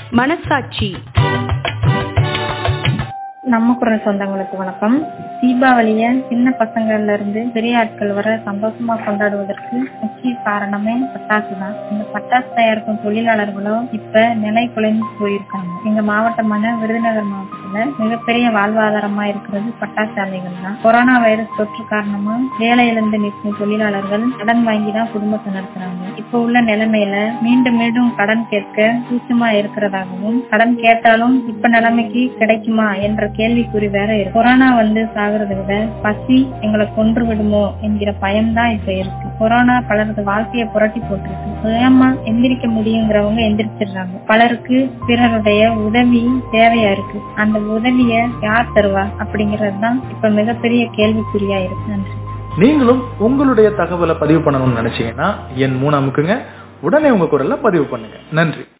மனசாட்சி நம்ம குரல் சொந்தங்களுக்கு வணக்கம் தீபாவளிய சின்ன பசங்கள்ல இருந்து பெரிய ஆட்கள் வரை சந்தோஷமா கொண்டாடுவதற்கு முக்கிய காரணமே பட்டாசு தான் இந்த பட்டாசு தயாரிக்கும் தொழிலாளர்களும் இப்ப நிலை குலைந்து போயிருக்காங்க எங்க மாவட்டமான விருதுநகர் மாவட்டத்துல மிகப்பெரிய வாழ்வாதாரமா இருக்கிறது பட்டாசு ஆலைகள் தான் கொரோனா வைரஸ் தொற்று காரணமா வேலையிலிருந்து நிற்கும் தொழிலாளர்கள் கடன் வாங்கி தான் குடும்பத்தை நடத்துறாங்க இப்ப உள்ள நிலைமையில மீண்டும் மீண்டும் கடன் கேட்க கூச்சமா இருக்கிறதாகவும் கடன் கேட்டாலும் இப்ப நிலைமைக்கு கிடைக்குமா என்ற கேள்விக்குறி வேற இருக்கு கொரோனா வந்து சாகிறத விட பசி எங்களை கொன்று விடுமோ என்கிற பயம்தான் இப்ப இருக்கு கொரோனா பலரது வாழ்க்கையை புரட்டி போட்டிருக்கு சுயமா எந்திரிக்க முடியுங்கிறவங்க எந்திரிச்சிடுறாங்க பலருக்கு பிறருடைய உதவி தேவையா இருக்கு அந்த உதவிய யார் தருவா அப்படிங்கறதுதான் இப்ப மிகப்பெரிய கேள்விக்குறியா இருக்கு நன்றி நீங்களும் உங்களுடைய தகவலை பதிவு பண்ணணும்னு நினைச்சீங்கன்னா என் மூணு அமுக்குங்க உடனே உங்க குரல்ல பதிவு பண்ணுங்க நன்றி